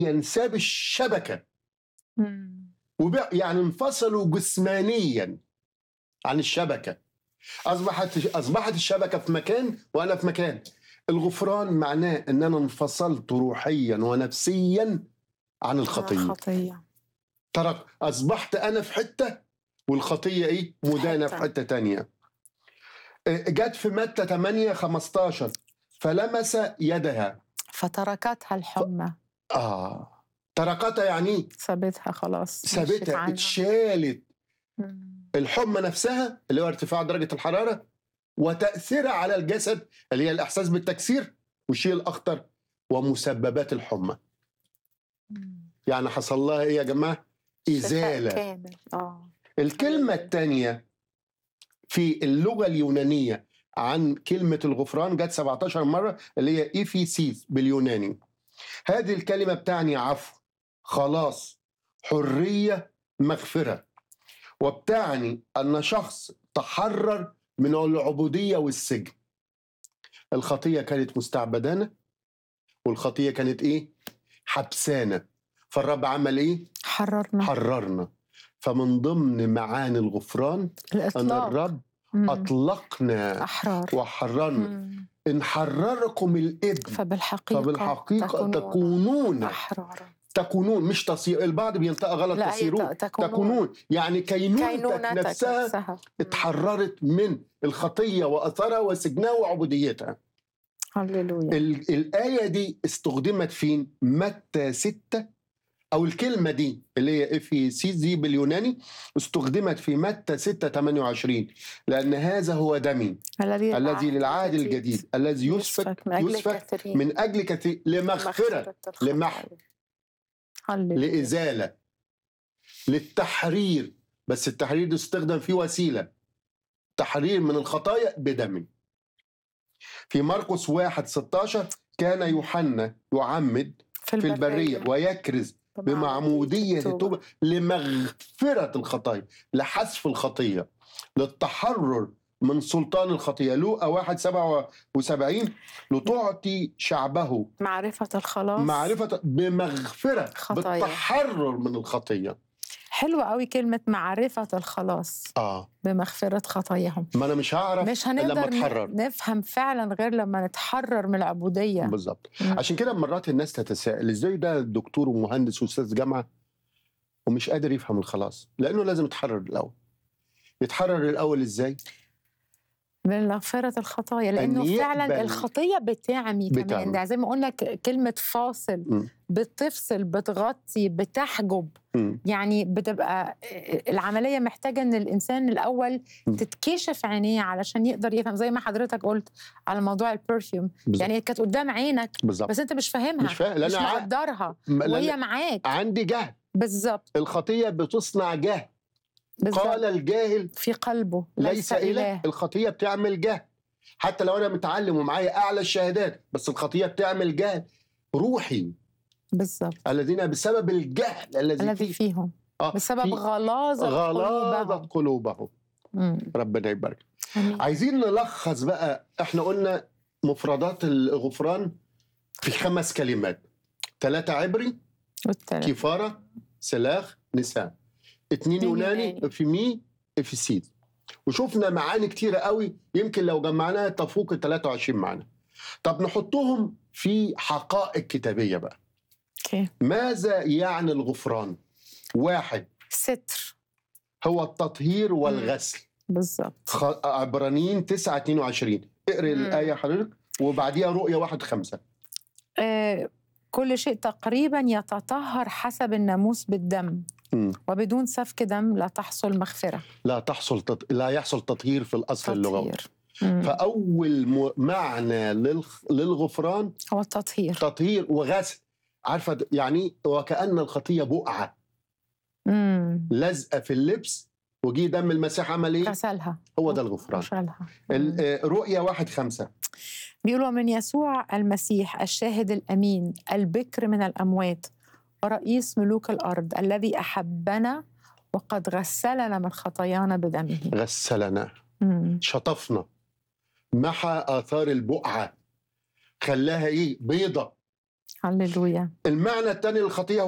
ينساب الشبكه مم. وبع- يعني انفصلوا جسمانيا عن الشبكه اصبحت اصبحت الشبكه في مكان وانا في مكان الغفران معناه ان انا انفصلت روحيا ونفسيا عن الخطيه الخطية ترك اصبحت انا في حته والخطيه ايه مدانه في حتة. حته تانية إيه، جت في متى 8 15 فلمس يدها فتركتها الحمى اه تركتها يعني ايه سابتها خلاص مشيت سابتها عنها. اتشالت مم. الحمى نفسها اللي هو ارتفاع درجه الحراره وتاثيرها على الجسد اللي هي الاحساس بالتكسير والشيء الاخطر ومسببات الحمى مم. يعني حصل لها ايه يا جماعه شفاء ازاله كامل اه الكلمة الثانية في اللغة اليونانية عن كلمة الغفران جت 17 مرة اللي هي إيفيسيس باليوناني هذه الكلمة بتعني عفو خلاص حرية مغفرة وبتعني أن شخص تحرر من العبودية والسجن الخطية كانت مستعبدانة والخطية كانت إيه؟ حبسانة فالرب عمل إيه؟ حررنا حررنا فمن ضمن معاني الغفران ان الإطلاق الرب مم. اطلقنا أحرار وحررنا مم. ان حرركم الابن فبالحقيقة فبالحقيقه تكونون تكونون أحرارا تكونون مش تصير البعض بينطق غلط لا هي تصيرون ت- تكونون تكونون يعني كينونتك كينونتك نفسها نفسها اتحررت من الخطيه واثرها وسجنها وعبوديتها هللويا ال- الآية دي استخدمت فين؟ متى ستة أو الكلمة دي اللي هي في سي دي باليوناني استخدمت في متى 6 28 لأن هذا هو دمي الذي الذي للعهد الجديد الذي يسفك من أجل يسفك الكثيرين من أجل كثير لمغفرة الخطايا. لمحو. هللويا لإزالة للتحرير بس التحرير ده استخدم فيه وسيلة تحرير من الخطايا بدم في مرقس 1 16 كان يوحنا يعمد في البرية ويكرز بمعمودية التوبة لمغفرة الخطايا لحذف الخطية للتحرر من سلطان الخطية لوقا 1 77 لتعطي شعبه معرفة الخلاص معرفة بمغفرة خطايا. بالتحرر من الخطية حلوة قوي كلمة معرفة الخلاص آه بمغفرة خطاياهم ما أنا مش هعرف مش إلا لما هنقدر أتحرر ن- نفهم فعلا غير لما نتحرر من العبودية بالظبط مم. عشان كده مرات الناس تتساءل ازاي ده دكتور ومهندس واستاذ جامعه ومش قادر يفهم الخلاص لانه لازم يتحرر الاول يتحرر الاول ازاي من مغفرة الخطايا لأنه يقبل- فعلا الخطية بتعمي كمان بتعمي. ده زي ما قلنا ك- كلمة فاصل مم. بتفصل بتغطي بتحجب مم. يعني بتبقى العملية محتاجة إن الإنسان الأول مم. تتكشف عينيه علشان يقدر يفهم زي ما حضرتك قلت على موضوع البرفيوم بالظبط يعني كانت قدام عينك بالظبط بس أنت مش فاهمها مش فاهم مش لان ع... مقدرها م- لأن وهي معاك عندي جهل بالظبط الخطيه بتصنع جهل بالظبط قال الجاهل في قلبه ليس اله الخطيه بتعمل جهل حتى لو انا متعلم ومعايا اعلى الشهادات بس الخطيه بتعمل جهل روحي بالظبط الذين بسبب الجهل الذي الذي فيه فيهم آه، بسبب في غلاظة غلاظه قلوبهم قلوبهم مم. ربنا يبارك آمين. عايزين نلخص بقى احنا قلنا مفردات الغفران في خمس كلمات ثلاثة عبري والتالت. كفارة سلاخ نساء اتنين اتنين يوناني يوناني. افيمي افسيد وشفنا معاني كتيرة قوي يمكن لو جمعناها تفوق ال 23 معنى طب نحطهم في حقائق كتابية بقى اوكي ماذا يعني الغفران واحد ستر هو التطهير والغسل بالظبط خ- عبرانيين 9 22 اقري مم. الآية حضرتك وبعديها رؤية واحد خمسة آه كل شيء تقريبا يتطهر حسب الناموس بالدم مم. وبدون سفك دم لا تحصل مغفرة لا تحصل تط... لا يحصل تطهير في الأصل اللغوي تطهير مم. فأول م... معنى للخ... للغفران هو التطهير تطهير وغسل عارفة د- يعني وكأن الخطية بقعة مم. لازقة في اللبس وجي دم المسيح عمل ايه؟ غسلها هو ده الغفران وشالها ال- آه، رؤية واحد خمسة بيقولوا من يسوع المسيح الشاهد الأمين البكر من الأموات ورئيس ملوك الأرض الذي أحبنا وقد غسلنا من خطايانا بدمه غسلنا مم. هللويا المعنى الثاني للخطيه